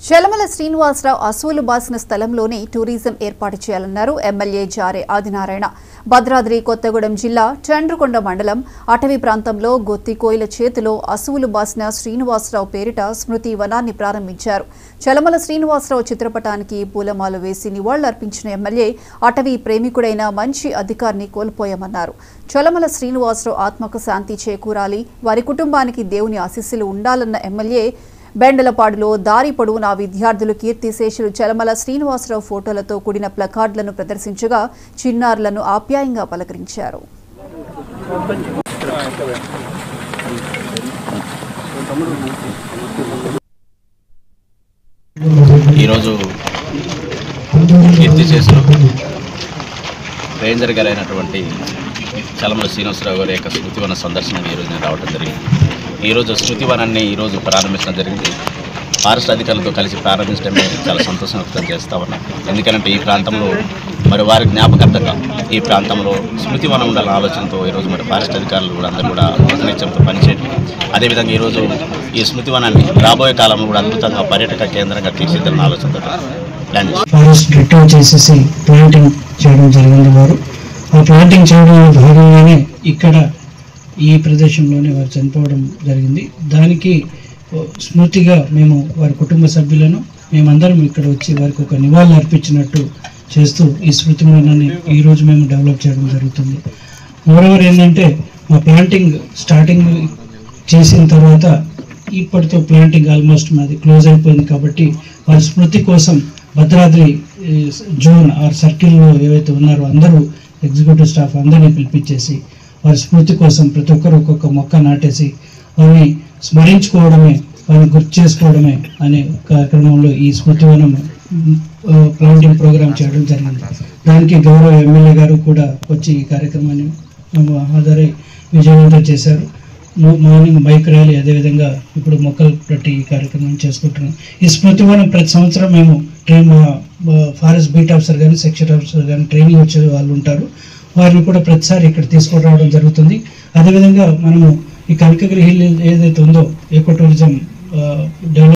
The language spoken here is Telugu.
చలమల శ్రీనివాసరావు అసూలు బాసిన స్థలంలోనే టూరిజం ఏర్పాటు చేయాలన్నారు ఎమ్మెల్యే జారే ఆదినారాయణ భద్రాద్రి కొత్తగూడెం జిల్లా చండ్రకొండ మండలం అటవీ ప్రాంతంలో గొత్తికోయిల చేతిలో అసువులు బాసిన శ్రీనివాసరావు పేరిట స్మృతి వనాన్ని ప్రారంభించారు చలమల శ్రీనివాసరావు చిత్రపటానికి పూలమాల వేసి నివాళులర్పించిన ఎమ్మెల్యే అటవీ ప్రేమికుడైన మంచి అధికారిని కోల్పోయామన్నారు చలమల శ్రీనివాసరావు ఆత్మకు శాంతి చేకూరాలి వారి కుటుంబానికి దేవుని ఆశీస్సులు ఉండాలన్న ఎమ్మెల్యే బెండలపాడులో దారి పొడవునా విద్యార్థులు కీర్తిశేషులు చలమల శ్రీనివాసరావు ఫోటోలతో కూడిన ప్లకార్డులను ప్రదర్శించగా చిన్నారులను ఆప్యాయంగా పలకరించారు ఈరోజు కీర్తి చేసిన రేంజర్ గారు అయినటువంటి చలమల శ్రీనివాసరావు గారి యొక్క స్మృతివన సందర్శనకి ఈరోజు నేను రావడం జరిగింది ఈరోజు స్మృతివనాన్ని ఈరోజు ప్రారంభించడం జరిగింది ఫారెస్ట్ అధికారులతో కలిసి ప్రారంభించడమే చాలా సంతోషం వ్యక్తం చేస్తా ఉన్నాం ఎందుకంటే ఈ ప్రాంతంలో మరి వారి జ్ఞాపకార్థంగా ఈ ప్రాంతంలో స్మృతివనం ఉండాలన్న ఆలోచనతో ఈరోజు మరి ఫారెస్ట్ అధికారులు కూడా అందరూ కూడా కృతనిత్యంతో పనిచేయడం అదేవిధంగా ఈరోజు ఈ స్మృతివనాన్ని రాబోయే కాలంలో కూడా అద్భుతంగా పర్యాటక కేంద్రంగా తీర్చిదిద్దాలన్న ఆలోచనతో ప్లాన్ చేశారు ఫారెస్ట్ రిటర్న్ చేసేసి ప్లాంటింగ్ చేయడం జరిగింది వారు ఆ ప్లాంటింగ్ చేయడంలో భాగంగానే ఇక్కడ ఈ ప్రదేశంలోనే వారు చనిపోవడం జరిగింది దానికి ఓ స్మృతిగా మేము వారి కుటుంబ సభ్యులను మేమందరం ఇక్కడ వచ్చి వారికి ఒక నివాళులు అర్పించినట్టు చేస్తూ ఈ స్మృతి వనాన్ని ఈ రోజు మేము డెవలప్ చేయడం జరుగుతుంది మోరవర్ ఏంటంటే మా ప్లాంటింగ్ స్టార్టింగ్ చేసిన తర్వాత ఇప్పటితో ప్లాంటింగ్ ఆల్మోస్ట్ మాది క్లోజ్ అయిపోయింది కాబట్టి వారి స్మృతి కోసం భద్రాద్రి ఈ, జోన్ ఆర్ సర్కిల్లో ఏవైతే ఉన్నారో అందరూ ఎగ్జిక్యూటివ్ స్టాఫ్ అందరినీ పిలిపించేసి వారి స్మృతి కోసం ప్రతి ఒక్కరు ఒక్కొక్క మొక్క నాటేసి వారిని స్మరించుకోవడమే వారిని గుర్తు చేసుకోవడమే అనే కార్యక్రమంలో ఈ స్మృతివనం ప్లాంటింగ్ ప్రోగ్రామ్ చేయడం జరిగింది దానికి గౌరవ ఎమ్మెల్యే గారు కూడా వచ్చి ఈ కార్యక్రమాన్ని మేము హాజరై విజయవంతం చేశారు మ- మార్నింగ్ బైక్ ర్యాలీ అదేవిధంగా ఇప్పుడు మొక్కలు పెట్టి ఈ కార్యక్రమం చేసుకుంటున్నాం ఈ స్మృతివనం ప్రతి సంవత్సరం మేము ట్రైన్ మా ఫారెస్ట్ బీట్ ఆఫీసర్ కానీ సెక్షన్ ఆఫీసర్ కానీ ట్రైనింగ్ వచ్చే వాళ్ళు ఉంటారు వారిని కూడా ప్రతిసారి ఇక్కడ తీసుకొని రావడం జరుగుతుంది అదేవిధంగా మనము ఈ కనకగిరి హిల్ ఏదైతే ఉందో ఎకో టూరిజం డెవలప్